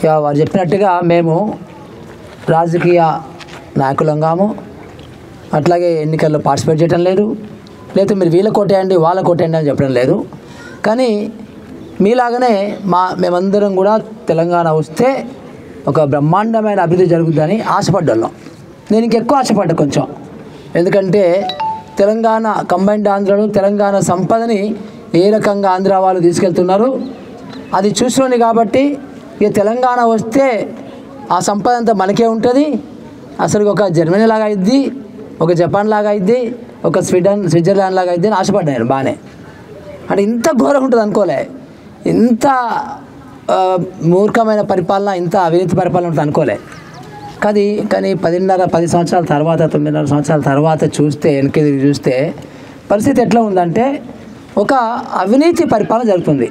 ఇక వారు చెప్పినట్టుగా మేము రాజకీయ నాయకులం కాము అట్లాగే ఎన్నికల్లో పార్టిసిపేట్ చేయడం లేదు లేదా మీరు వీళ్ళ కొట్టేయండి వాళ్ళ కొట్టేయండి అని చెప్పడం లేదు కానీ మీలాగనే మా మేమందరం కూడా తెలంగాణ వస్తే ఒక బ్రహ్మాండమైన అభివృద్ధి జరుగుతుందని ఆశపడ్డాం నేను ఇంకెక్కువ ఆశపడ్డా కొంచెం ఎందుకంటే తెలంగాణ కంబైన్డ్ ఆంధ్రలో తెలంగాణ సంపదని ఏ రకంగా ఆంధ్ర వాళ్ళు తీసుకెళ్తున్నారు అది చూసినోని కాబట్టి ఇక తెలంగాణ వస్తే ఆ సంపద అంతా మనకే ఉంటుంది అసలు ఒక జర్మనీ లాగా అయింది ఒక జపాన్ లాగా అయింది ఒక స్వీడన్ స్విట్జర్లాండ్ లాగా అయింది అని ఆశపడ్డాను బాగానే అంటే ఇంత ఘోరం ఉంటుంది అనుకోలే ఇంత ఆ, మూర్ఖమైన పరిపాలన ఇంత అవినీతి పరిపాలన ఉంటుంది అనుకోలే కానీ కానీ పదిన్నర పది సంవత్సరాల తర్వాత తొమ్మిదిన్నర సంవత్సరాల తర్వాత చూస్తే వెనక్కి తిరిగి చూస్తే పరిస్థితి ఎట్లా ఉందంటే ఒక అవినీతి పరిపాలన జరుగుతుంది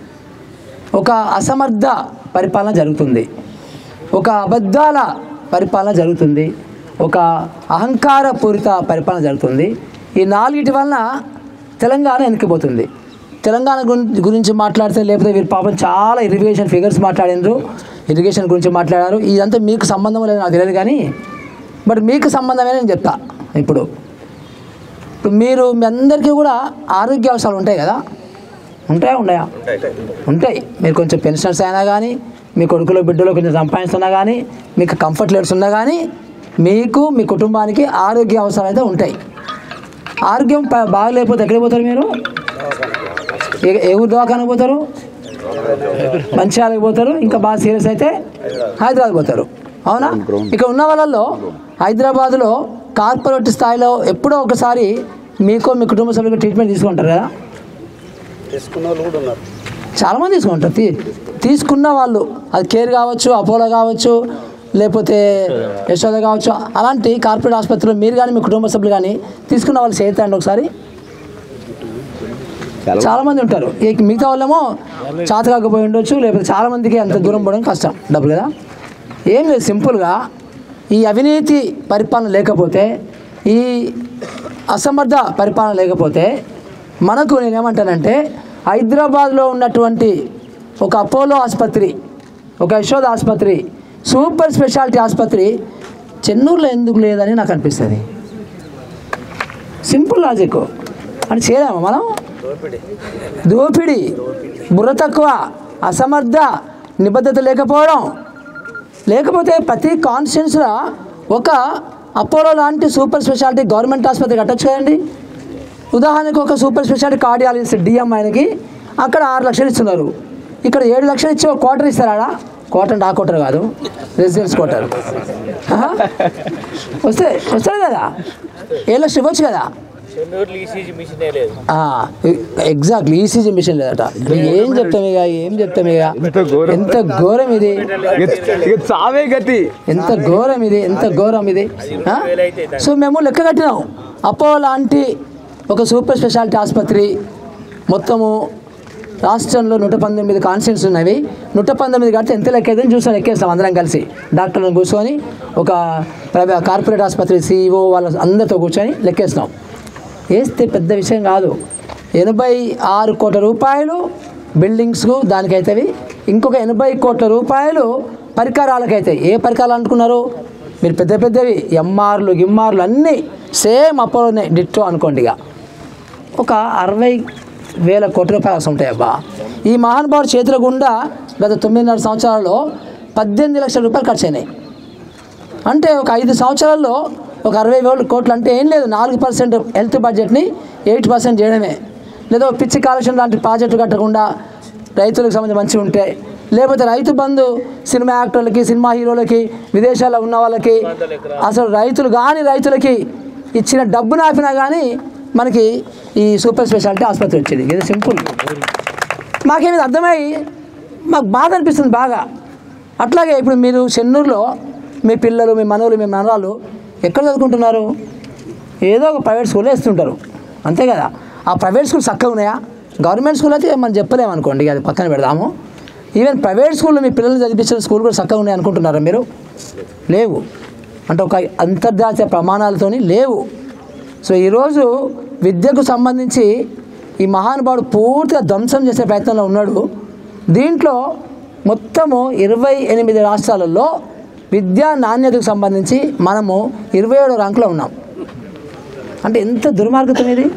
ఒక అసమర్థ పరిపాలన జరుగుతుంది ఒక అబద్ధాల పరిపాలన జరుగుతుంది ఒక అహంకారపూరిత పరిపాలన జరుగుతుంది ఈ నాలుగిటి వలన తెలంగాణ వెనక్కిపోతుంది తెలంగాణ గురించి గురించి మాట్లాడితే లేకపోతే వీరు పాపం చాలా ఇరిగేషన్ ఫిగర్స్ మాట్లాడినారు ఇరిగేషన్ గురించి మాట్లాడారు ఇదంతా మీకు సంబంధం లేదు నాకు తెలియదు కానీ బట్ మీకు సంబంధమే నేను చెప్తా ఇప్పుడు ఇప్పుడు మీరు మీ అందరికీ కూడా ఆరోగ్య అవసరాలు ఉంటాయి కదా ఉంటాయా ఉన్నాయా ఉంటాయి మీరు కొంచెం పెన్షన్స్ అయినా కానీ మీ కొడుకులో బిడ్డలో కొంచెం సంపాదిస్తున్నా కానీ మీకు కంఫర్ట్ లెట్స్ ఉన్నా కానీ మీకు మీ కుటుంబానికి ఆరోగ్య అవసరాలు అయితే ఉంటాయి ఆరోగ్యం ప- బాగలేకపోతే ఎక్కడికి పోతారు మీరు ఏ- ఏ ఊరు దవాఖానకు పోతారు మంచిర్యాలకు పోతారు ఇంకా బాగా సీరియస్ అయితే హైదరాబాద్ పోతారు అవునా ఇక్కడ ఉన్న వాళ్ళల్లో హైదరాబాద్లో కార్పొరేట్ స్థాయిలో ఎప్పుడో ఒకసారి మీకు మీ కుటుంబ సభ్యులకు ట్రీట్మెంట్ తీసుకుంటారు కదా తీసుకున్న వాళ్ళు కూడా ఉన్నారు చాలామంది తీసుకుంటారు తీ తీసుకున్న వాళ్ళు అది కేర్ కావచ్చు అపోలో కావచ్చు లేకపోతే యశోద కావచ్చు అలాంటి కార్పొరేట్ ఆసుపత్రిలో మీరు కానీ మీ కుటుంబ సభ్యులు కానీ తీసుకున్న వాళ్ళు చేతండి ఒకసారి చాలా మంది ఉంటారు ఈ మిగతా వాళ్ళేమో చేత కాకపోయి ఉండొచ్చు లేకపోతే చాలా మందికి అంత దూరం పోవడం కష్టం డబ్బులు కదా ఏం లేదు సింపుల్గా ఈ అవినీతి పరిపాలన లేకపోతే ఈ అసమర్థ పరిపాలన లేకపోతే మనకు నేనేమంటానంటే హైదరాబాద్లో ఉన్నటువంటి ఒక అపోలో ఆసుపత్రి ఒక యశోద ఆసుపత్రి సూపర్ స్పెషాలిటీ ఆసుపత్రి చెన్నూరులో ఎందుకు లేదని నాకు అనిపిస్తుంది సింపుల్ లాజిక్ అని చేయలేమా మనం దోపిడి బుర్ర తక్కువ అసమర్థ నిబద్ధత లేకపోవడం లేకపోతే ప్రతి కాన్స్టిట్యున్సీలో ఒక అపోలో లాంటి సూపర్ స్పెషాలిటీ గవర్నమెంట్ ఆసుపత్రి కట్టొచ్చు కదండి ఉదాహరణకు ఒక సూపర్ స్పెషాలిటీ కార్డియాలజిస్ట్ డిఎం ఆయనకి అక్కడ ఆరు లక్షలు ఇస్తున్నారు ఇక్కడ ఏడు లక్షలు ఇచ్చి ఒక క్వార్టర్ ఇస్తారా క్వార్టర్ అంటే ఆ క్వార్టర్ కాదు రెసిడెన్స్ క్వార్టర్ ఆహా. వస్తే వస్తుంది కదా ఏడు లక్షలు ఇవ్వచ్చు కదా చెన్నూరులో ఈసీజీ మిషనే లేదు ఎగ్జాక్ట్లీ ఈసీజీ మిషన్ లేదట ఏం చెప్తాం ఇక ఏం చెప్తాం ఇక ఎంత ఘోరం ఇది ఇక చావే గతి ఎంత ఘోరం ఇది ఎంత ఘోరం ఇది ఆ? సో మేము లెక్క కట్టినాం అపో లాంటి ఒక సూపర్ స్పెషాలిటీ ఆసుపత్రి మొత్తము రాష్ట్రంలో నూట పంతొమ్మిది కాన్స్టిట్యూన్స్ ఉన్నవి నూట పంతొమ్మిది కడితే ఎంత లెక్క అయితే చూసాం లెక్కేస్తాం అందరం కలిసి డాక్టర్లను కూర్చొని ఒక ప్రైవే- కార్పొరేట్ ఆసుపత్రి సీఈఓ వాళ్ళ అందరితో కూర్చొని లెక్కేస్తాం వేస్తే పెద్ద విషయం కాదు ఎనభై ఆరు కోట్ల రూపాయలు బిల్డింగ్స్కు దానికైతేవి ఇంకొక ఎనభై కోట్ల రూపాయలు పరికరాలకైతాయి ఏ పరికరాలు అనుకున్నారు మీరు పెద్ద పెద్దవి ఎంఆర్లు గిమ్మార్లు అన్నీ సేమ్ అపోలోనే డిట్టో అనుకోండి ఇక ఒక అరవై వేల కోట్ల రూపాయలు అవసరం ఉంటాయి అబ్బా ఈ మహానుభావుడు చేతుల గుండా గత తొమ్మిదిన్నర సంవత్సరాల్లో పద్దెనిమిది లక్షల రూపాయలు ఖర్చు అయినాయి అంటే ఒక ఐదు సంవత్సరాల్లో ఒక అరవై వేల కోట్లు అంటే ఏం లేదు నాలుగు పర్సెంట్ హెల్త్ బడ్జెట్ని ఎయిట్ పర్సెంట్ చేయడమే లేదా ఒక పిచ్చి కాలుష్యం లాంటి ప్రాజెక్టు కట్టకుండా రైతులకు సంబంధించి మంచిగా ఉంటే లేకపోతే రైతు బంధు సినిమా యాక్టర్లకి సినిమా హీరోలకి విదేశాల్లో ఉన్న వాళ్ళకి అసలు రైతులు కానీ రైతులకి ఇచ్చిన డబ్బును ఆపినా కానీ మనకి ఈ సూపర్ స్పెషాలిటీ ఆసుపత్రి వచ్చేది ఇది సింపుల్ మాకేమి అర్థమై మాకు బాధ అనిపిస్తుంది బాగా అట్లాగే ఇప్పుడు మీరు చెన్నూరులో మీ పిల్లలు మీ మనవలు మీ మనవాళ్ళు ఎక్కడ చదువుకుంటున్నారు ఏదో ఒక ప్రైవేట్ స్కూల్లో వేస్తుంటారు అంతే కదా ఆ ప్రైవేట్ స్కూల్ చక్కగా ఉన్నాయా గవర్నమెంట్ స్కూల్ అయితే మనం చెప్పలేము అనుకోండి అది పక్కన పెడదాము ఈవెన్ ప్రైవేట్ స్కూల్లో మీ పిల్లల్ని చదివించిన స్కూల్ కూడా చక్కగా ఉన్నాయి అనుకుంటున్నారా మీరు లేవు అంటే ఒక అంతర్జాతీయ ప్రమాణాలతోని లేవు సో ఈరోజు విద్యకు సంబంధించి ఈ మహానుభావుడు పూర్తిగా ధ్వంసం చేసే ప్రయత్నంలో ఉన్నాడు దీంట్లో మొత్తము ఇరవై ఎనిమిది రాష్ట్రాలలో విద్యా నాణ్యతకు సంబంధించి మనము ఇరవై ఏడో ర్యాంకులో ఉన్నాం అంటే ఎంత దుర్మార్గతం ఇది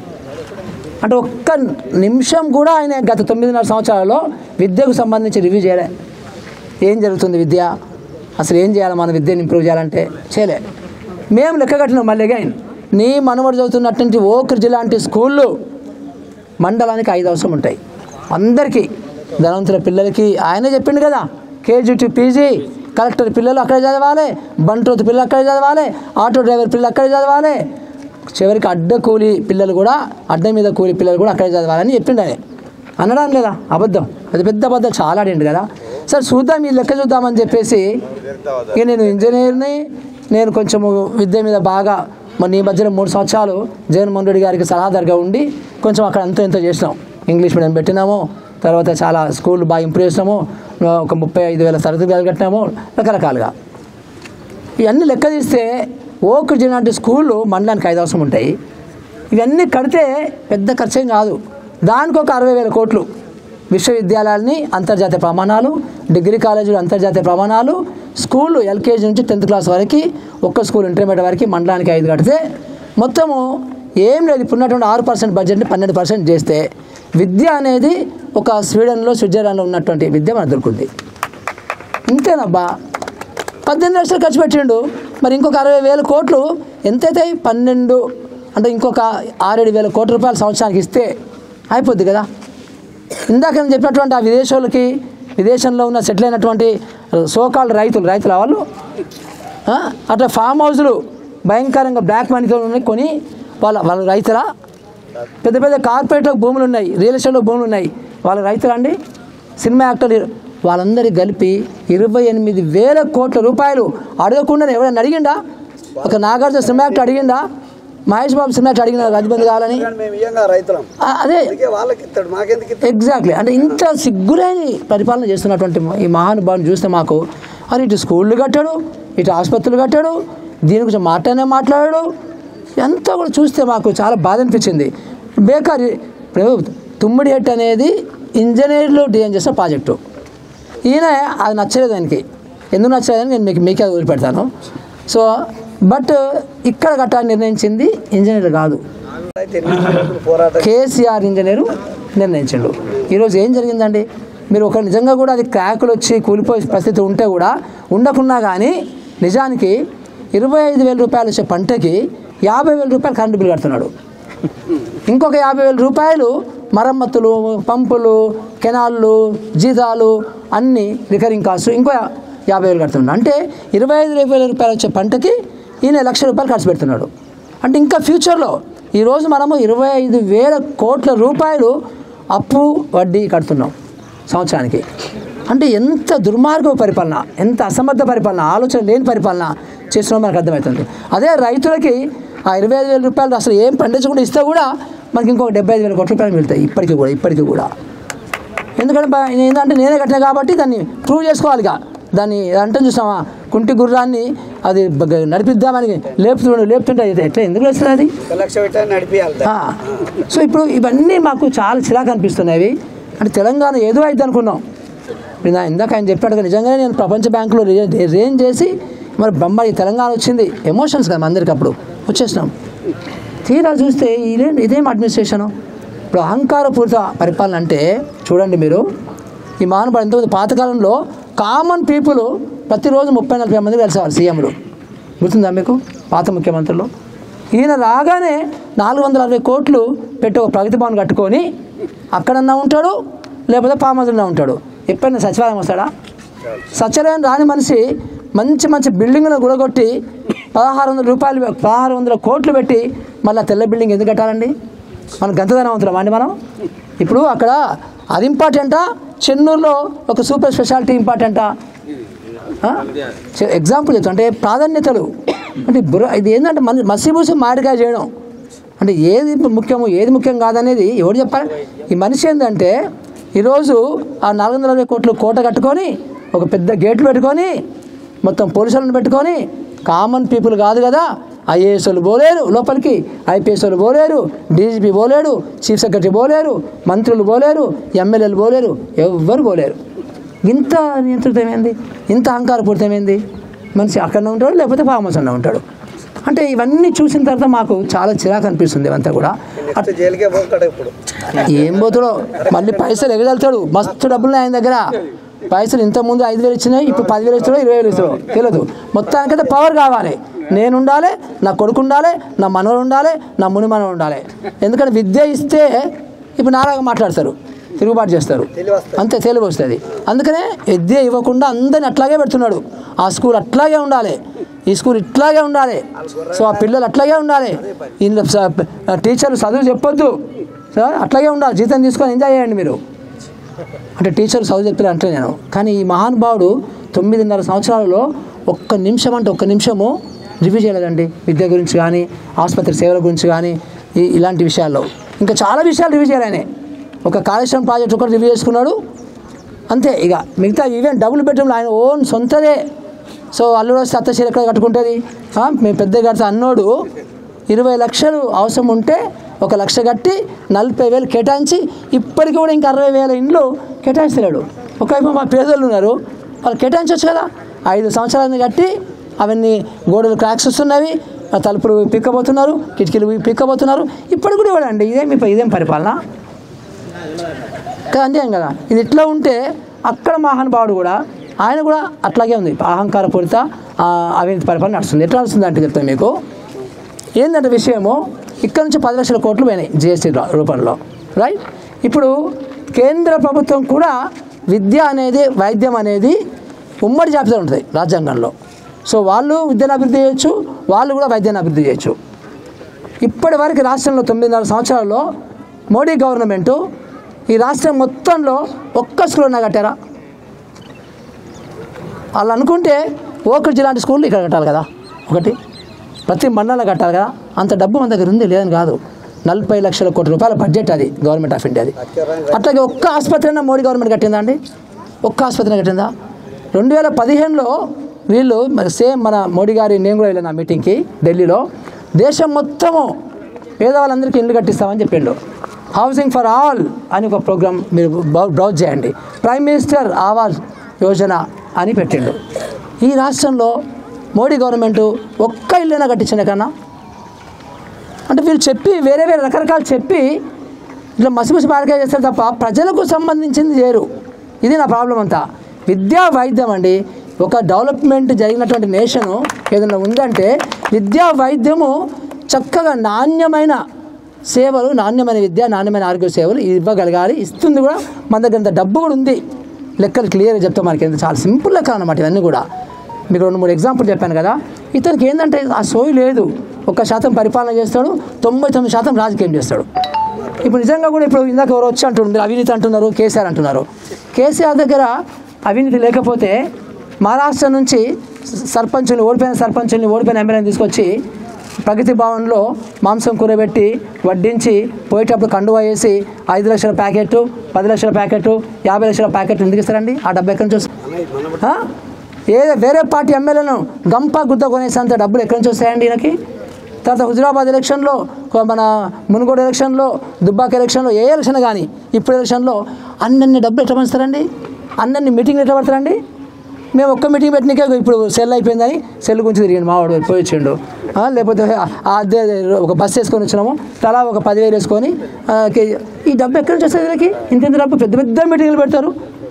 అంటే ఒక్క నిమిషం కూడా ఆయన గత తొమ్మిదిన్నర సంవత్సరాలలో విద్యకు సంబంధించి రివ్యూ చేయలే ఏం జరుగుతుంది విద్య అసలు ఏం చేయాలి మన విద్యను ఇంప్రూవ్ చేయాలంటే చేయలే మేము లెక్క కట్టినాం మళ్ళీ అగైన్ నీ మనవడు చదువుతున్నటువంటి ఓక్రిజ్ లాంటి స్కూళ్ళు మండలానికి ఐదు అవసరం ఉంటాయి అందరికీ ధనవంతుల పిల్లలకి ఆయనే చెప్పిండు కదా కేజీ టు పీజీ కలెక్టర్ పిల్లలు అక్కడే చదవాలి బంట్రోతు పిల్లలు అక్కడే చదవాలి ఆటో డ్రైవర్ పిల్లలు అక్కడే చదవాలి చివరికి అడ్డ కూలి పిల్లలు కూడా అడ్డ మీద కూలి పిల్లలు కూడా అక్కడే చదవాలని చెప్పిండు ఆయన అనడం లేదా అబద్ధం అది పెద్ద అబద్ధం చాలా ఆడిండు కదా సరే చూద్దాం ఈ లెక్క చూద్దామని చెప్పేసి ఇక నేను ఇంజనీర్ని నేను కొంచెము విద్య మీద బాగా మొన్న ఈ మధ్యలో మూడు సంవత్సరాలు జగన్మోహన్ రెడ్డి గారికి సలహాదారుగా ఉండి కొంచెం అక్కడ అంత ఎంతో చేసినాం ఇంగ్లీష్ మీడియం పెట్టినాము తర్వాత చాలా స్కూల్ బాగా ఇంప్రూవ్ చేసినాము ఒక ముప్పై ఐదు వేల తరగతులు కట్టినాము రకరకాలుగా ఇవన్నీ లెక్క తీస్తే ఓక్ లాంటి స్కూళ్ళు మండలానికి ఐదు అవసరం ఉంటాయి ఇవన్నీ కడితే పెద్ద ఖర్చేం కాదు దానికి ఒక అరవై వేల కోట్లు విశ్వవిద్యాలయాలని అంతర్జాతీయ ప్రమాణాలు డిగ్రీ కాలేజీలు అంతర్జాతీయ ప్రమాణాలు స్కూళ్ళు ఎల్కేజీ నుంచి టెన్త్ క్లాస్ వరకు ఒక్క స్కూల్ ఇంటర్మీడియట్ వరకు మండలానికి ఐదు కడితే మొత్తము ఏం లేదు ఇప్పుడు ఉన్నటువంటి ఆరు పర్సెంట్ బడ్జెట్ని పన్నెండు పర్సెంట్ చేస్తే విద్య అనేది ఒక స్వీడన్లో స్విట్జర్లాండ్లో ఉన్నటువంటి విద్య మనకు దొరుకుతుంది ఇంతేనబ్బా పద్దెనిమిది లక్షలు ఖర్చు పెట్టిండు మరి ఇంకొక అరవై వేల కోట్లు ఎంతైతే పన్నెండు అంటే ఇంకొక ఆరేడు వేల కోట్ల రూపాయలు సంవత్సరానికి ఇస్తే అయిపోద్ది కదా ఇందాక నేను చెప్పినటువంటి ఆ విదేశాలకి విదేశంలో ఉన్న సెటిల్ అయినటువంటి సోకాల్ రైతులు రైతుల వాళ్ళు ఆ, అట్లా ఫామ్ హౌస్లు భయంకరంగా బ్లాక్ మనీతో ఉన్నాయి కొని వాళ్ళ వాళ్ళ రైతుల పెద్ద పెద్ద కార్పొరేట్లో భూములు ఉన్నాయి రియల్ ఎస్టేట్లో భూములు ఉన్నాయి వాళ్ళ రైతులు అండి సినిమా యాక్టర్లు వాళ్ళందరికీ కలిపి ఇరవై ఎనిమిది వేల కోట్ల రూపాయలు అడగకుండా ఎవరైనా అడిగిండా ఒక నాగార్జున సినిమా యాక్టర్ అడిగిండా మహేష్ బాబు సినిమా యాక్టర్ అడిగిన రాజబంది కావాలని కానీ మేము ఇయ్యంగా రైతులం ఆ, అదే అందుకే వాళ్ళకి ఇస్తాడు మాకెందుకు ఇస్తాడు ఎగ్జాక్ట్లీ అంటే ఇంత సిగ్గులేని పరిపాలన చేస్తున్నటువంటి ఈ మహానుభావుని చూస్తే మాకు అని ఇటు స్కూళ్ళు కట్టాడు ఇటు ఆసుపత్రులు కట్టాడు దీని గురించి మాట్లాడనే మాట్లాడాడు ఎంత కూడా చూస్తే మాకు చాలా బాధ అనిపించింది బేకార్ ఇప్పుడు తుమ్మిడి హెట్ అనేది ఇంజనీర్లు డిజైన్ చేసిన ప్రాజెక్టు ఈయన అది నచ్చలేదు ఆయనకి ఎందుకు నచ్చలేదని నేను మీకు మీకే వదిలిపెడతాను సో బట్ ఇక్కడ కట్టాలని నిర్ణయించింది ఇంజనీర్లు కాదు అయితే ఎన్ని రోజులు పోరాటం కేసీఆర్ ఇంజనీరు నిర్ణయించాడు ఈరోజు ఏం జరిగిందండి మీరు ఒక నిజంగా కూడా అది క్రాకులు వచ్చి కూలిపోయే పరిస్థితి ఉంటే కూడా ఉండకున్నా కానీ నిజానికి ఇరవై ఐదు వేల రూపాయలు వచ్చే పంటకి యాభై వేల రూపాయలు కరెంటు బిల్ కడుతున్నాడు ఇంకొక యాభై వేల రూపాయలు మరమ్మతులు పంపులు కెనాళ్ళు జీతాలు అన్నీ రికరింగ్ కాస్ట్ ఇంకో యాభై వేలు కడుతున్నాడు అంటే ఇరవై ఐదు వేల రూపాయలు వచ్చే పంటకి ఈయన లక్ష రూపాయలు ఖర్చు పెడుతున్నాడు అంటే ఇంకా ఫ్యూచర్లో ఈరోజు మనము ఇరవై ఐదు వేల కోట్ల రూపాయలు అప్పు వడ్డీ కడుతున్నాం సంవత్సరానికి అంటే ఎంత దుర్మార్గ పరిపాలన ఎంత అసమర్థ పరిపాలన ఆలోచన లేని పరిపాలన చేస్తున్నామో మనకు అర్థమవుతుంది అదే రైతులకి ఆ ఇరవై ఐదు వేల రూపాయలు అసలు ఏం పండించకుండా ఇస్తే కూడా మనకి ఇంకొక డెబ్బై ఐదు వేల కోట్ల రూపాయలు మిగులుతాయి ఇప్పటికీ కూడా ఇప్పటికీ కూడా ఎందుకంటే బా- ఏంటంటే నేనే కట్టినా కాబట్టి దాన్ని ప్రూవ్ చేసుకోవాలిగా దాన్ని అంటే చూసామా కుంటి గుర్రాన్ని అది బ- నడిపిద్దామని లేపుతుండు లేపుతుంటే అది ఎట్లా ఎందుకు వేస్తుంది అది ఒక లక్ష పెట్టని నడిపియాలి దాన్ని. ఆ. సో ఇప్పుడు ఇవన్నీ మాకు చాలా చిరాకు అనిపిస్తున్నాయి అంటే తెలంగాణ ఏదో అయితే అనుకున్నాం ఇప్పుడు నా- ఇందాక ఆయన చెప్పాడు కదా, నిజంగానే నేను ప్రపంచ బ్యాంకులో రే- రేంజ్ చేసి మరి బొమ్మాయి తెలంగాణ వచ్చింది ఎమోషన్స్ కదా అందరికి అప్పుడు వచ్చేసినాం తీరా చూస్తే ఇదే ఇదేం అడ్మినిస్ట్రేషను ఇప్పుడు అహంకారపూరిత పరిపాలన అంటే చూడండి మీరు ఈ మహానుభావుడు ఎంతమంది పాతకాలంలో కామన్ పీపుల్ ప్రతిరోజు ముప్పై నలభై మంది కలిసేవారు సీఎంలు గుర్తుందా మీకు పాత ముఖ్యమంత్రులు ఈయన రాగానే నాలుగు వందల అరవై కోట్లు పెట్టి ఒక ప్రగతి భవన్ కట్టుకొని అక్కడన్నా ఉంటాడు లేకపోతే పామదున్నా ఉంటాడు ఎప్పుడైనా సచివాలయం వస్తాడా సచివాలయం రాని మనిషి మంచి మంచి బిల్డింగ్ను గుడగొట్టి పదహారు వందల రూపాయలు పదహారు వందల కోట్లు పెట్టి మళ్ళీ తెల్ల బిల్డింగ్ ఎందుకు కట్టాలండి మనం గంతధనవంతులం అండి మనం ఇప్పుడు అక్కడ అది ఇంపార్టెంటా చెన్నూరులో ఒక సూపర్ స్పెషాలిటీ ఇంపార్టెంటా ఎగ్జాంపుల్ చెప్తా అంటే ప్రాధాన్యతలు అంటే బుర్ర ఇది ఏంటంటే మన మసిబూసి మాడికాయ చేయడం అంటే ఏది ముఖ్యము ఏది ముఖ్యం కాదనేది ఎవరు చెప్పాలి ఈ మనిషి ఏంటంటే ఈరోజు ఆ నాలుగు వందల అరవై కోట్లు కోట కట్టుకొని ఒక పెద్ద గేట్లు పెట్టుకొని మొత్తం పోలీసులను పెట్టుకొని కామన్ పీపుల్ కాదు కదా ఐఏఎస్లు పోలేరు లోపలికి ఐపీఎస్లు పోలేరు డీజీపీ పోలేడు చీఫ్ సెక్రటరీ పోలేరు మంత్రులు పోలేరు ఎమ్మెల్యేలు పోలేరు ఎవ్వరు పోలేరు ఇంత నియంత్రితమైంది ఇంత అహంకారపూరితమైంది మనిషి అక్కడనే ఉంటాడు లేకపోతే ఫామ్ హౌస్ అన్న ఉంటాడు అంటే ఇవన్నీ చూసిన తర్వాత మాకు చాలా చిరాకు అనిపిస్తుంది ఇవంతా కూడా నెక్స్ట్ జైలుకే పోతాడు ఇప్పుడు ఏం పోతాడో మళ్ళీ పైసలు ఎగదలుతాడు మస్తు డబ్బులు ఉన్నాయి ఆయన దగ్గర పైసలు ఇంత ముందు ఐదు వేలు ఇచ్చినాయి ఇప్పుడు పదివేలు ఇస్తాడో ఇరవై వేలు ఇస్తాడో తెలియదు మొత్తానికైతే పవర్ కావాలి నేను ఉండాలి నా కొడుకు ఉండాలి నా మనవడు ఉండాలి నా ముని మనవడు ఉండాలి ఎందుకంటే విద్య ఇస్తే ఇప్పుడు నాలాగా మాట్లాడతారు తిరుగుబాటు చేస్తారు తెలివి వస్తుంది. అంతే తెలివి వస్తుంది అందుకనే విద్య ఇవ్వకుండా అందరిని అట్లాగే పెడుతున్నాడు ఆ స్కూల్ అట్లాగే ఉండాలి ఈ స్కూల్ ఇట్లాగే ఉండాలి సో ఆ పిల్లలు అట్లాగే ఉండాలి ఇందులో స- టీచర్లు చదువు చెప్పొద్దు సార్ అట్లాగే ఉండాలి జీతం తీసుకొని ఎంజాయ్ చేయండి మీరు అంటే టీచర్ చదువు చెప్పారు అంటే నేను కానీ ఈ మహానుభావుడు తొమ్మిదిన్నర సంవత్సరాలలో ఒక్క నిమిషం అంటే ఒక్క నిమిషము రివ్యూ చేయలేదండి విద్య గురించి కానీ ఆసుపత్రి సేవల గురించి కానీ ఈ ఇలాంటి విషయాల్లో ఇంకా చాలా విషయాలు రివ్యూ చేయాలి ఆయన ఒక కాళేశ్వరం ప్రాజెక్ట్ ఒకటి రివ్యూ చేసుకున్నాడు అంతే ఇక మిగతా ఈవెన్ డబుల్ బెడ్రూమ్లో ఆయన ఓన్ సొంతదే సో అల్లుడు వస్తే అత్త చీర ఎక్కడ కట్టుకుంటుంది ఆ, మేము పెద్ద కడితే అన్నోడు ఇరవై లక్షలు అవసరం ఉంటే ఒక లక్ష కట్టి నలభై వేలు కేటాయించి ఇప్పటికి కూడా ఇంకా అరవై వేల ఇండ్లు కేటాయిస్తున్నాడు ఒకవైపు మా పేదోళ్ళు ఉన్నారు వాళ్ళు కేటాయించవచ్చు కదా ఐదు సంవత్సరాలని కట్టి అవన్నీ గోడలు క్రాక్స్ వస్తున్నవి ఆ తలుపులు పిక్కబోతున్నారు కిటికీలు పిక్కబోతున్నారు ఇప్పటికి కూడా ఇవ్వడండి ఇదేం ఇదేం పరిపాలన కదా అంతే కదా ఇది ఇట్లా ఉంటే అక్కడ మహానుభావుడు కూడా ఆయన కూడా అట్లాగే ఉంది అహంకార పూరిత ఆ, అవినీతి పరిపాలన నడుస్తుంది ఎట్లా నడుస్తుంది అంటే చెప్తాను మీకు ఏంటంటే విషయము ఇక్కడ నుంచి పది లక్షల కోట్లు పోయినాయి జిఎస్టీ రూపంలో రైట్ ఇప్పుడు కేంద్ర ప్రభుత్వం కూడా విద్య అనేది వైద్యం అనేది ఉమ్మడి జాబితా ఉంటుంది రాజ్యాంగంలో సో వాళ్ళు విద్యను అభివృద్ధి చేయొచ్చు వాళ్ళు కూడా వైద్యాన్ని అభివృద్ధి చేయొచ్చు ఇప్పటి వరకు రాష్ట్రంలో తొమ్మిదిన్నర సంవత్సరాల్లో మోడీ గవర్నమెంటు ఈ రాష్ట్రం మొత్తంలో ఒక్క స్కూల్ ఉన్నా కట్టారా వాళ్ళు అనుకుంటే ఓకటి లాంటి స్కూల్ ఇక్కడ కట్టాలి కదా ఒకటి ప్రతి మండలంలో కట్టాలి కదా అంత డబ్బు మన దగ్గర ఉంది లేదని కాదు నలభై లక్షల కోట్ల రూపాయల బడ్జెట్ అది గవర్నమెంట్ ఆఫ్ ఇండియాది అట్లాగే ఒక్క ఆసుపత్రి అయినా మోడీ గవర్నమెంట్ కట్టిందా అండి ఒక్క ఆసుపత్రి కట్టిందా రెండు వేల పదిహేనులో వీళ్ళు మరి సేమ్ మన మోడీ గారి నేను కూడా వెళ్ళాను ఆ మీటింగ్కి ఢిల్లీలో దేశం మొత్తము పేదవాళ్ళందరికీ ఇల్లు కట్టిస్తామని చెప్పిండు హౌసింగ్ ఫర్ ఆల్ అని ఒక ప్రోగ్రామ్ మీరు బ్రౌ- బ్రౌజ్ చేయండి ప్రైమ్ మినిస్టర్ ఆవాస్ యోజన అని పెట్టిండు ఈ రాష్ట్రంలో మోడీ గవర్నమెంట్ ఒక్క ఇల్లైనా కట్టించిన కన్నా అంటే వీళ్ళు చెప్పి వేరే వేరే రకరకాలు చెప్పి ఇట్లా మసిమసి మార్కే చేస్తారు తప్ప ప్రజలకు సంబంధించింది చేయరు ఇది నా ప్రాబ్లం అంతా విద్యా వైద్యం అండి ఒక డెవలప్మెంట్ జరిగినటువంటి నేషను ఏదైనా ఉందంటే విద్యా వైద్యము చక్కగా నాణ్యమైన సేవలు నాణ్యమైన విద్య నాణ్యమైన ఆరోగ్య సేవలు ఇవ్వగలగాలి ఇస్తుంది కూడా మన దగ్గర ఇంత డబ్బు కూడా ఉంది లెక్కలు క్లియర్గా చెప్తాం మనకి ఎంత చాలా సింపుల్ లెక్క అనమాట ఇవన్నీ కూడా మీకు రెండు మూడు ఎగ్జాంపుల్ చెప్పాను కదా ఇతనికి ఏంటంటే ఆ సోయి లేదు ఒక్క శాతం పరిపాలన చేస్తాడు తొంభై తొమ్మిది శాతం రాజకీయం చేస్తాడు ఇప్పుడు నిజంగా కూడా ఇప్పుడు ఇందాక ఎవరు వచ్చి అంటున్నారు మీరు అవినీతి అంటున్నారు కేసీఆర్ అంటున్నారు కేసీఆర్ దగ్గర అవినీతి లేకపోతే మహారాష్ట్ర నుంచి సర్పంచుని ఓడిపోయిన సర్పంచుల్ని ఓడిపోయిన ఎమ్మెల్యేని తీసుకొచ్చి ప్రగతి భవన్లో మాంసం కూరబెట్టి వడ్డించి పోయేటప్పుడు కండువా వేసి ఐదు లక్షల ప్యాకెట్ పది లక్షల ప్యాకెట్ యాభై లక్షల ప్యాకెట్ ఎందుకు ఇస్తారండి ఆ డబ్బు ఎక్కడి నుంచి వస్తుంది ఆ? ఏ వేరే పార్టీ ఎమ్మెల్యేను గంప గుద్ద కొనేసేంత డబ్బులు ఎక్కడి నుంచి వస్తాయండి ఈయనకి తర్వాత హుజురాబాద్ ఎలక్షన్లో కొ- మన మునుగోడు ఎలక్షన్లో దుబ్బాక ఎలక్షన్లో ఏ ఎలక్షన్ కానీ ఇప్పుడు ఎలక్షన్లో అన్నన్ని డబ్బులు ఎట్లా పంచుతారండి అన్నన్ని మీటింగ్లు ఎట్లా పడతారండి మేము ఒక్క మీటింగ్ పెట్టినకే ఇప్పుడు సెల్ అయిపోయిందని సెల్ గురించి తిరిగిండు మావాడు పోయి వచ్చిండు ఆ, లేకపోతే ఆ- అదే అదే ఒక బస్సు వేసుకొని వచ్చినాము తలా ఒక పదివేలు వేసుకొని ఆ, కే- ఈ డబ్బు ఎక్కడి నుంచి వస్తుంది వీళ్ళకి ఇంత ఇంత డబ్బు పెద్ద పెద్ద మీటింగ్లు పెడతారు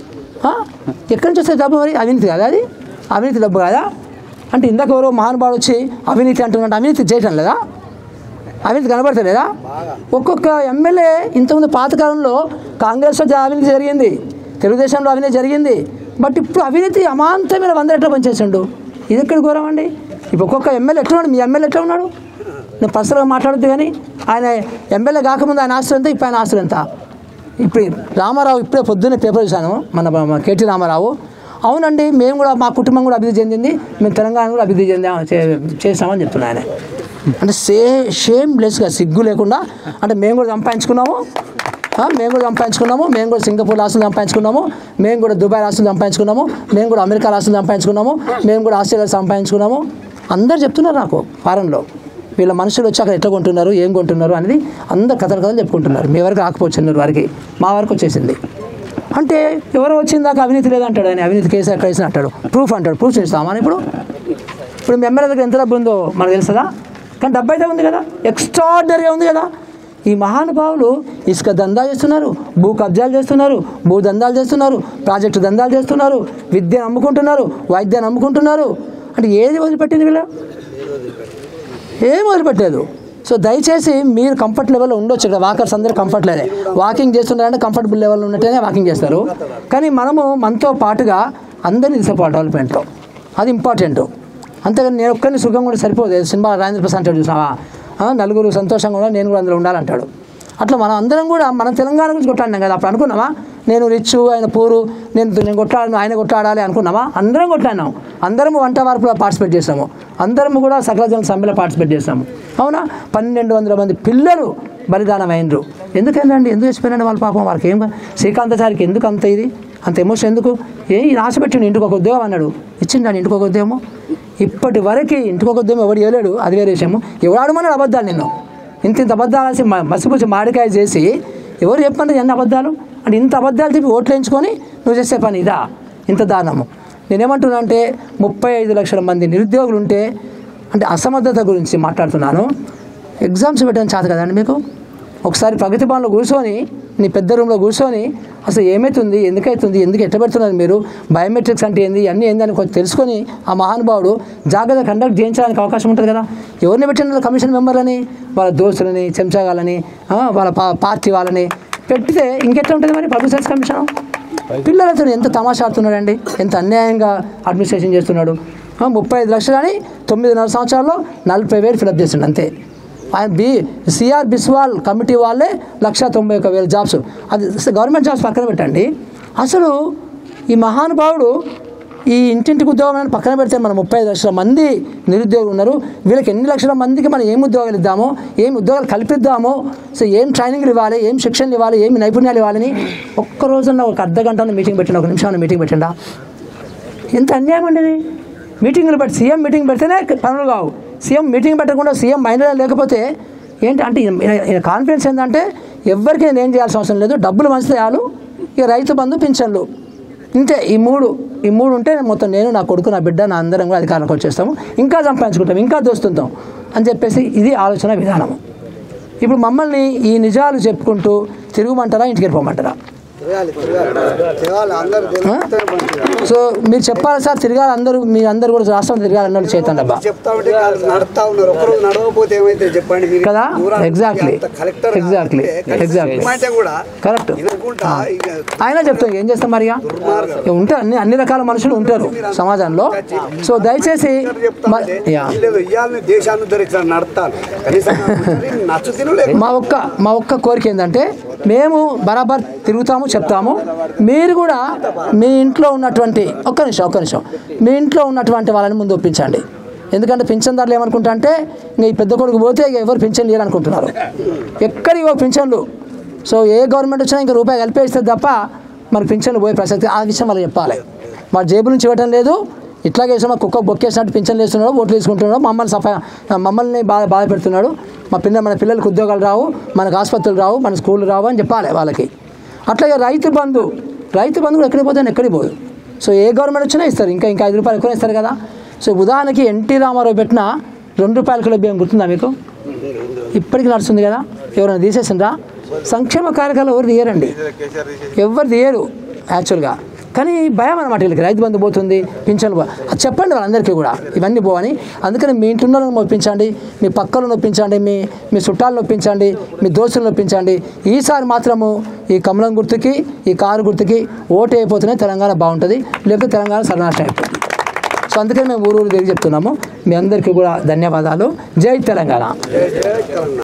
ఆ? ఎక్కడి నుంచి వస్తుంది డబ్బు మరి అవినీతి కాదా అది అవినీతి డబ్బు కాదా అంటే ఇందాక ఎవరో మహానుభావుడు వచ్చి అవినీతి అంటున్నట్టు అవినీతి చేయటం లేదా అవినీతి కనబడతలేదా ఒక్కొక్క ఎమ్మెల్యే ఇంతకుముందు పాతకాలంలో కాంగ్రెస్లో జ- అవినీతి జరిగింది తెలుగుదేశంలో అవినీతి జరిగింది బట్ ఇప్పుడు అవినీతి అమాంతమైన వంద ఎట్లా పనిచేసిండు ఇది ఎక్కడ ఘోరం అండి ఇప్పుడు ఒక్కొక్క ఎమ్మెల్యే ఎట్లా ఉన్నాడు మీ ఎమ్మెల్యే ఎట్లా ఉన్నాడు నేను పర్సనల్గా మాట్లాడద్దు కానీ ఆయన ఎమ్మెల్యే కాకముందు ఆయన ఆస్తులు ఎంత ఇప్పుడు ఆయన ఆస్తులు ఎంత ఇప్పుడు రామారావు ఇప్పుడే పొద్దున్నే పేపర్ చూశాను మన మన కేటీ రామారావు అవునండి మేము కూడా మా కుటుంబం కూడా అభివృద్ధి చెందింది మేము తెలంగాణ కూడా అభివృద్ధి చెందా చే- చేస్తామని చెప్తున్నా ఆయన అంటే సే షేమ్ లెస్గా సిగ్గు లేకుండా అంటే మేము కూడా సంపాదించుకున్నాము ఆ, మేము కూడా సంపాదించుకున్నాము మేము కూడా సింగపూర్ రాష్ట్రం సంపాదించుకున్నాము మేము కూడా దుబాయ్ రాష్ట్రం సంపాదించుకున్నాము మేము కూడా అమెరికా రాష్ట్రం సంపాదించుకున్నాము మేము కూడా ఆస్ట్రేలియా సంపాదించుకున్నాము అందరు చెప్తున్నారు నాకు ఫారెన్లో వీళ్ళ మనుషులు వచ్చి అక్కడ ఎట్లా కొంటున్నారు ఏం కొంటున్నారు అనేది అందరు కథలు కథలు చెప్పుకుంటున్నారు మీ వరకు రాకపోవచ్చు వారికి మా వరకు వచ్చేసింది అంటే ఎవరో వచ్చిందాక అవినీతి లేదంటాడు ఆయన అవినీతి కేసు ఎక్కడ వేసిన అంటాడు ప్రూఫ్ అంటాడు ప్రూఫ్ చేస్తామని ఇప్పుడు ఇప్పుడు మీ ఎమ్మెల్యే దగ్గర ఎంత డబ్బు ఉందో మనకు తెలుస్తుందా కానీ డబ్బు అయితే ఉంది కదా ఎక్స్ట్రాడినరీగా ఉంది కదా ఈ మహానుభావులు ఇసుక దందా చేస్తున్నారు భూ కబ్జాలు చేస్తున్నారు భూ దందాలు చేస్తున్నారు ప్రాజెక్టు దందాలు చేస్తున్నారు విద్యను అమ్ముకుంటున్నారు వైద్యాన్ని అమ్ముకుంటున్నారు అంటే ఏది వదిలిపెట్టింది వీళ్ళు ఏం వదిలిపెట్టలేదు సో దయచేసి మీరు కంఫర్ట్ లెవెల్లో ఉండొచ్చు ఇక్కడ వాకర్స్ అందరూ కంఫర్ట్ లేదే వాకింగ్ చేస్తున్నారంటే కంఫర్టబుల్ లెవెల్లో ఉన్నట్టేనే వాకింగ్ చేస్తారు కానీ మనము మనతో పాటుగా అందరినీ తీసుకోవాలి డెవలప్మెంట్లో అది ఇంపార్టెంట్ అంతేగాని నేను ఒక్కరిని సుఖంగా కూడా సరిపోదు ఏదో సినిమా రాజేంద్ర ప్రసాద్ అంటాడు చూసావా ఆ, నలుగురు సంతోషంగా కూడా నేను కూడా అందులో ఉండాలంటాడు అట్లా మనం అందరం కూడా మన తెలంగాణ గురించి కొట్లాడినాం కదా అప్పుడు అనుకున్నామా నేను రిచ్ ఆయన పూరు నేను నేను కొట్లాడను ఆయన కొట్లాడాలి అనుకున్నామా అందరం కొట్లాడినాం అందరం వంట వార్పులో పార్టిసిపేట్ చేసాము అందరం కూడా సకల జన సమ్మెలో పార్టిసిపేట్ చేసాము అవునా పన్నెండు వందల మంది పిల్లలు బలిదానం అయినరు ఎందుకండి ఎందుకు చచ్చిపోయినండి వాళ్ళ పాపం వాళ్ళకి ఏం శ్రీకాంతాచారికి ఎందుకు అంత ఇది అంత ఎమోషన్ ఎందుకు ఏ ఇది ఆశ పెట్టిండు ఇంటికి ఒక ఉద్యోగం అన్నాడు ఇచ్చిండు ఇంటికి ఒక ఉద్యోగం ఇప్పటి వరకు ఇంటికి ఒక ఉద్యోగం ఎవడు ఇవ్వలేడు అది వేరే విషయము ఎవడు ఆడమన్నాడు అబద్ధాలు నిన్ను ఇంత ఇంత అబద్ధాలు వేసి మ- మసిపూసి మాడికాయ చేసి ఎవరు చెప్పండి ఎన్ని అబద్ధాలు అంటే ఇంత అబద్ధాలు చెప్పి ఓట్లు వేయించుకొని నువ్వు చేసే పని ఇదా ఇంత దారుణము నేనేమంటున్నా అంటే ముప్పై ఐదు లక్షల మంది నిరుద్యోగులు ఉంటే అంటే అసమర్థత గురించి మాట్లాడుతున్నాను ఎగ్జామ్స్ పెట్టడం చేత కదండి మీకు ఒకసారి ప్రగతి భవన్లో కూర్చొని నీ పెద్ద రూమ్లో కూర్చొని అసలు ఏమవుతుంది ఎందుకైతుంది ఎందుకు ఎట్ట పెడుతున్నారు మీరు బయోమెట్రిక్స్ అంటే ఏంది అన్నీ ఏంది అని కొంచెం తెలుసుకొని ఆ మహానుభావుడు జాగ్రత్త కండక్ట్ చేయించడానికి అవకాశం ఉంటుంది కదా ఎవరిని పెట్టిన కమిషన్ మెంబర్లని వాళ్ళ దోస్తులని చెంచాగాలని ఆ, వాళ్ళ పా పార్టీ వాళ్ళని పెడితే ఇంకెట్లా ఉంటుంది మరి పబ్లిక్ సర్వీస్ కమిషన్ పిల్లలతో ఎంత తమాషా ఆడుతున్నాడండి ఎంత అన్యాయంగా అడ్మినిస్ట్రేషన్ చేస్తున్నాడు ఆ, ముప్పై ఐదు లక్షలు అని తొమ్మిదిన్నర సంవత్సరాల్లో నలభై వేలు ఫిలప్ చేసిండు అంతే ఆయన బి సిఆర్ బిస్వాల్ కమిటీ వాళ్ళే లక్ష తొంభై ఒక వేల జాబ్స్ అది గవర్నమెంట్ జాబ్స్ పక్కన పెట్టండి అసలు ఈ మహానుభావుడు ఈ ఇంటింటికి ఉద్యోగం అని పక్కన పెడితే మన ముప్పై ఐదు లక్షల మంది నిరుద్యోగులు ఉన్నారు వీళ్ళకి ఎన్ని లక్షల మందికి మనం ఏం ఉద్యోగాలు ఇద్దామో ఏం ఉద్యోగాలు కల్పిద్దామో సో ఏం ట్రైనింగ్లు ఇవ్వాలి ఏం శిక్షణలు ఇవ్వాలి ఏం నైపుణ్యాలు ఇవ్వాలని ఒక్క రోజున ఒక అర్ధ గంట మీటింగ్ పెట్టండి ఒక నిమిషం మీటింగ్ పెట్టండా ఎంత అన్యాయం అండి ఇది మీటింగ్లు పెట్టి సీఎం మీటింగ్ పెడితేనే పనులు కావు సీఎం మీటింగ్ పెట్టకుండా సీఎం మైండ్లో లేకపోతే ఏంటి అంటే ఈయన- ఈయన కాన్ఫిడెన్స్ ఏంటంటే ఎవరికి నేను ఏం చేయాల్సిన అవసరం లేదు డబ్బులు మంచిదే చాలు ఇక రైతు బంధు పింఛన్లు ఇంతే ఈ మూడు ఈ మూడు ఉంటే మొత్తం నేను నా కొడుకు నా బిడ్డ నా అందరం కూడా అధికారంలోకి వచ్చేస్తాము ఇంకా సంపాదించుకుంటాం ఇంకా దోస్తుంటాం అని చెప్పేసి ఇది ఆలోచన విధానము ఇప్పుడు మమ్మల్ని ఈ నిజాలు చెప్పుకుంటూ తిరుగుమంటారా ఇంటికి వెళ్ళిపోమంటారా తిరగాలి తిరగాలి తిరగాలి అందరూ తెలుగుతూనే పనిచేయాలి. సో మీరు చెప్పాలి సార్ తిరగాలి అందరూ మీ అందరు కూడా రాష్ట్రం తిరగాలి అన్నారు చేతండి అబ్బా చెప్తా ఉంటే కాదు, నడుస్తా ఉన్నారు ఒక్కరోజు నడవకపోతే ఏమైతే చెప్పండి మీరు కదా? దూరానికి Exactly. అంత కలెక్టర్ Exactly. Exactly. అంటే కూడా కరెక్ట్ వినకుండా ఇక ఆయన చెప్తాం ఏం చేస్తాం మరి ఇక? ఇక ఉంటారు అన్ని అన్ని రకాల మనుషులు ఉంటారు సమాజంలో సో దయచేసి చెప్తా మ- ఉంటే యా. వీళ్ళు ఇయ్యాలని దేశాన్ని ఉద్ధరించాలని నడతాను కనీసం నచ్చు తినలేదు మా ఒక్క మా ఒక్క కోరిక ఏంటంటే మేము బరాబర్ తిరుగుతాము చెప్తాము మీరు కూడా మీ ఇంట్లో ఉన్నటువంటి ఒక్క నిమిషం ఒక్క నిమిషం మీ ఇంట్లో ఉన్నటువంటి వాళ్ళని ముందు ఒప్పించండి ఎందుకంటే పింఛన్దారులు ఏమనుకుంటా అంటే ఇంకా ఈ పెద్ద కొడుకు పోతే ఇక ఎవరు పింఛన్ చేయాలనుకుంటున్నారు ఎక్కడికి ఓ పింఛన్లు సో ఏ గవర్నమెంట్ వచ్చినా ఇంకా రూపాయి కలిపేస్తుంది తప్ప మరి పింఛన్లు పోయే ప్రసక్తి ఆ విషయం వాళ్ళకి చెప్పాలి మా జేబు నుంచి ఇవ్వటం లేదు ఇట్లాగే వేసిన కుక్క బొక్కేసినట్టు పింఛన్లు వేస్తున్నాడు ఓట్లు తీసుకుంటున్నాడు మమ్మల్ని సఫా మమ్మల్ని బాధ బాధ పెడుతున్నాడు మా పిల్ల మన పిల్లలకు ఉద్యోగాలు రావు మనకు ఆసుపత్రులు రావు మన స్కూళ్ళు రావు అని చెప్పాలి వాళ్ళకి అట్లాగే రైతు బంధు రైతు బంధు కూడా ఎక్కడికి పోతే ఎక్కడికి పోదు సో ఏ గవర్నమెంట్ వచ్చినా ఇస్తారు ఇంకా ఇంకా ఐదు రూపాయలు ఎక్కువ ఇస్తారు కదా సో ఉదాహరణకి ఎన్టీ రామారావు పెట్టిన రెండు రూపాయల కిలో బియ్యం గుర్తుందా మీకు ఇప్పటికి నడుస్తుంది కదా ఎవరైనా తీసేసిండ్రా సంక్షేమ కార్యక్రమాలు ఎవరు తీయరండి ఎవరు తీయరు యాక్చువల్గా కానీ భయం అనమాట వీళ్ళకి రైతు బంధు పోతుంది పింఛన్లు పో- అది చెప్పండి వాళ్ళందరికీ కూడా ఇవన్నీ పోవని అందుకని మీ ఇంట్లో వాళ్ళని ఒప్పించండి మీ పక్కలను ఒప్పించండి మీ మీ చుట్టాలను ఒప్పించండి మీ దోస్తులను ఒప్పించండి ఈసారి మాత్రము ఈ కమలం గుర్తుకి ఈ కారు గుర్తుకి ఓటు అయిపోతేనే తెలంగాణ బాగుంటుంది లేకపోతే తెలంగాణ సర్వనాశనం అయిపోతుంది సో అందుకని మేము ఊరు ఊరు తిరిగి చెప్తున్నాము మీ అందరికీ కూడా ధన్యవాదాలు జై తెలంగాణ